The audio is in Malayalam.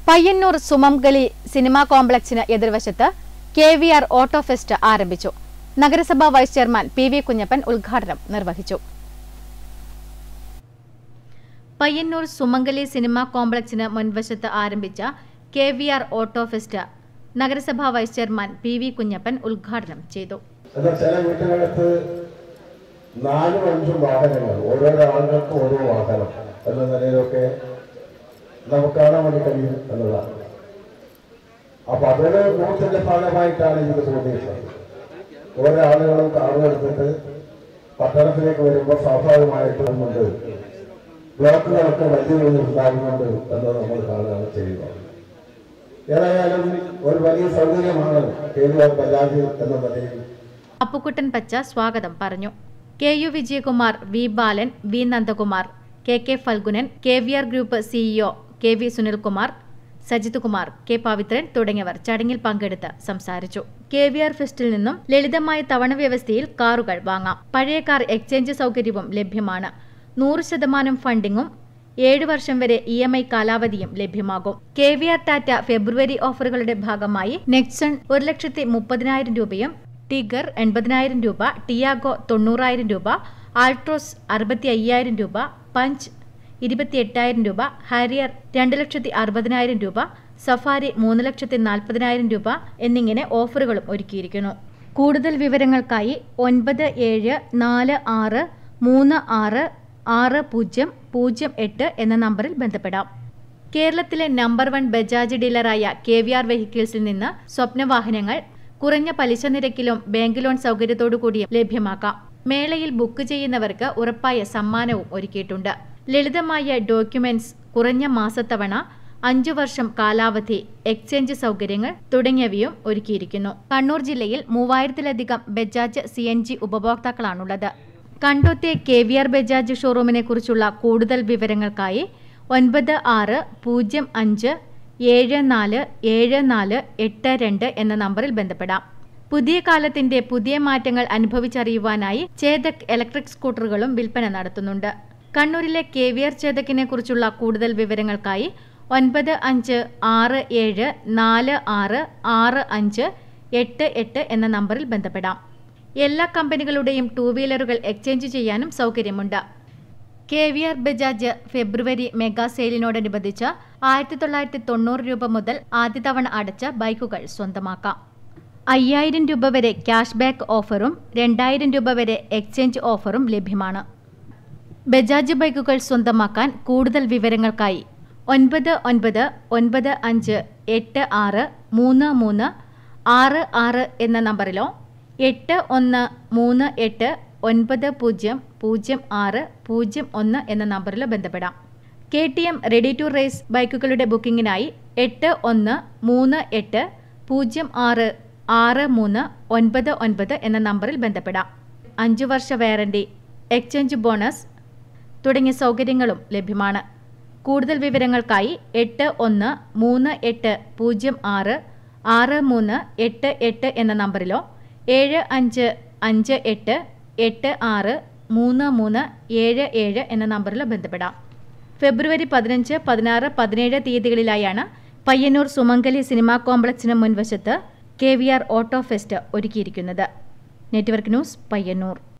പയ്യന്നൂർ സുമംഗലി സിനിമാ കോംപ്ലക്സിന് എതിർവശത്ത് K V R auto fest ആരംഭിച്ചു നഗരസഭാ vice chairman P V Kunhappan ഉദ്ഘാടനം നിർവഹിച്ചു പയ്യന്നൂർ സുമംഗലി സിനിമാ കോംപ്ലക്സിന് മുൻവശത്ത് ആരംഭിച്ച K V R auto fest നഗരസഭാ vice chairman P V Kunhappan ഉദ്ഘാടനം ചെയ്തു എന്നാൽ ചില വീട്ടുകൾക്ക് നാലും അഞ്ചും വാഹനങ്ങൾ ഓരോരോ ആളുകൾക്ക് ഓരോ വാഹനം എന്ന നിലയിലൊക്കെ നമുക്ക് കാണാൻ വേണ്ടി കഴിയും എന്നതാണ് അപ്പൊ അതൊരു ഗ്രൂപ്പിന്റെ ഭാഗമായിട്ടാണ് എനിക്ക് തോന്നിയിട്ടുള്ളത് ഓരോ ആളുകളും കാറും എടുത്തിട്ട് പട്ടണത്തിലേക്ക് വരുമ്പോൾ സ്വാഭാവികമായിട്ടും കൊണ്ട് ബ്ലോക്കുകളൊക്കെ വലിയ തോതിൽ ഉണ്ടാകുന്നുണ്ട് എന്ന് നമ്മൾ കാണുകയാണ് ചെയ്യുന്നത് ഏതായാലും ഒരു വലിയ സൗകര്യമാണ് കെ വി ആർ ബജാജ് എന്ന നിലയിൽ അപ്പുക്കുട്ടൻ പച്ച സ്വാഗതം പറഞ്ഞു K U Vijayakumar V Balan V Nandakumar K K Phalgunan K V R group CEO K V Sunilkumar Sajith Kumar K Pavithran തുടങ്ങിയവർ ചടങ്ങിൽ പങ്കെടുത്ത് സംസാരിച്ചു കെ വി ആർ ഫെസ്റ്റിൽ നിന്നും ലളിതമായ തവണ വ്യവസ്ഥയിൽ കാറുകൾ വാങ്ങാം പഴയ കാർ എക്സ്ചേഞ്ച് സൗകര്യവും ലഭ്യമാണ് നൂറ് ശതമാനം ഫണ്ടിങ്ങും ഏഴ് വർഷം വരെ ഇ എം ഐ കാലാവധിയും ലഭ്യമാകും കെ വി ആർ ടാറ്റ ഫെബ്രുവരി ഓഫറുകളുടെ ഭാഗമായി നെക്സൺ ഒരു ലക്ഷത്തി മുപ്പതിനായിരം രൂപയും ടിഗർ എൺപതിനായിരം രൂപ ടിയാഗോ തൊണ്ണൂറായിരം രൂപ ആൾട്രോസ് അറുപത്തി അയ്യായിരം രൂപ പഞ്ച് ഇരുപത്തി എട്ടായിരം രൂപ ഹാരിയർ രണ്ട് ലക്ഷത്തി അറുപതിനായിരം രൂപ സഫാരി മൂന്ന് ലക്ഷത്തി നാൽപ്പതിനായിരം രൂപ എന്നിങ്ങനെ ഓഫറുകളും ഒരുക്കിയിരിക്കുന്നു കൂടുതൽ വിവരങ്ങൾക്കായി ഒൻപത് ഏഴ് നാല് ആറ് മൂന്ന് ആറ് ആറ് പൂജ്യം പൂജ്യം എട്ട് എന്ന നമ്പറിൽ ബന്ധപ്പെടാം കേരളത്തിലെ നമ്പർ വൺ ബജാജ് ഡീലറായ കെ വി ആർ വെഹിക്കിൾസിൽ നിന്ന് സ്വപ്നവാഹനങ്ങൾ കുറഞ്ഞ പലിശ നിരക്കിലും ബാങ്ക് ലോൺ സൗകര്യത്തോടു കൂടിയും ലഭ്യമാക്കാം മേളയിൽ ബുക്ക് ചെയ്യുന്നവർക്ക് ഉറപ്പായ സമ്മാനവും ഒരുക്കിയിട്ടുണ്ട് ലളിതമായ ഡോക്യുമെന്റ്സ് കുറഞ്ഞ മാസത്തവണ അഞ്ചു വർഷം കാലാവധി എക്സ്ചേഞ്ച് സൗകര്യങ്ങൾ തുടങ്ങിയവയും ഒരുക്കിയിരിക്കുന്നു കണ്ണൂർ ജില്ലയിൽ മൂവായിരത്തിലധികം ബജാജ് സി എൻ ജി ഉപഭോക്താക്കളാണുള്ളത് കണ്ടോത്തെ കെ വി ആർ ബജാജ് ഷോറൂമിനെ കുറിച്ചുള്ള കൂടുതൽ വിവരങ്ങൾക്കായി ഒൻപത് ആറ് പൂജ്യം അഞ്ച് ഏഴ് നാല് ഏഴ് നാല് എട്ട് രണ്ട് എന്ന നമ്പറിൽ ബന്ധപ്പെടാം പുതിയ കാലത്തിന്റെ പുതിയ മാറ്റങ്ങൾ അനുഭവിച്ചറിയുവാനായി ചേതക് ഇലക്ട്രിക് സ്കൂട്ടറുകളും വിൽപ്പന നടത്തുന്നുണ്ട് കണ്ണൂരിലെ കെ വി ആർ ചേതക്കിനെ കുറിച്ചുള്ള കൂടുതൽ വിവരങ്ങൾക്കായി ഒൻപത് അഞ്ച് ആറ് ഏഴ് നാല് ആറ് ആറ് അഞ്ച് എട്ട് എട്ട് എന്ന നമ്പറിൽ ബന്ധപ്പെടാം എല്ലാ കമ്പനികളുടെയും ടൂ വീലറുകൾ എക്സ്ചേഞ്ച് ചെയ്യാനും സൗകര്യമുണ്ട് കെ വി ആർ ബജാജ് ഫെബ്രുവരി മെഗാ സെയിലിനോടനുബന്ധിച്ച് ആയിരത്തി തൊള്ളായിരത്തി തൊണ്ണൂറ് രൂപ മുതൽ ആദ്യ തവണ അടച്ച ബൈക്കുകൾ സ്വന്തമാക്കാം അയ്യായിരം രൂപ വരെ ക്യാഷ് ബാക്ക് ഓഫറും രണ്ടായിരം രൂപ വരെ എക്സ്ചേഞ്ച് ഓഫറും ലഭ്യമാണ് ബജാജ് ബൈക്കുകൾ സ്വന്തമാക്കാൻ കൂടുതൽ വിവരങ്ങൾക്കായി ഒൻപത് ഒൻപത് ഒൻപത് അഞ്ച് എട്ട് ആറ് മൂന്ന് മൂന്ന് ആറ് ആറ് എന്ന നമ്പറിലോ എട്ട് ഒന്ന് മൂന്ന് എട്ട് ഒൻപത് പൂജ്യം പൂജ്യം ആറ് പൂജ്യം ഒന്ന് എന്ന നമ്പറിലോ ബന്ധപ്പെടാം K T M ready to race ബൈക്കുകളുടെ ബുക്കിംഗിനായി എട്ട് ഒന്ന് മൂന്ന് എട്ട് പൂജ്യം ആറ് ആറ് മൂന്ന് ഒൻപത് ഒൻപത് എന്ന നമ്പറിൽ ബന്ധപ്പെടാം അഞ്ചു വർഷ വാറണ്ടി എക്സ്ചേഞ്ച് ബോണസ് തുടങ്ങിയ സൗകര്യങ്ങളും ലഭ്യമാണ് കൂടുതൽ വിവരങ്ങൾക്കായി എട്ട് ഒന്ന് മൂന്ന് എട്ട് പൂജ്യം ആറ് ആറ് മൂന്ന് എട്ട് എട്ട് എന്ന നമ്പറിലോ ഏഴ് അഞ്ച് അഞ്ച് എട്ട് എട്ട് ആറ് മൂന്ന് മൂന്ന് ഏഴ് ഏഴ് എന്ന നമ്പറിലോ ബന്ധപ്പെടാം ഫെബ്രുവരി പതിനഞ്ച് പതിനാറ് പതിനേഴ് തീയതികളിലായാണ് പയ്യന്നൂർ സുമംഗലി സിനിമാ കോംപ്ലക്സിന് മുൻവശത്ത് K V R auto fest ഒരുക്കിയിരിക്കുന്നത് നെറ്റ്വർക്ക് ന്യൂസ് പയ്യന്നൂർ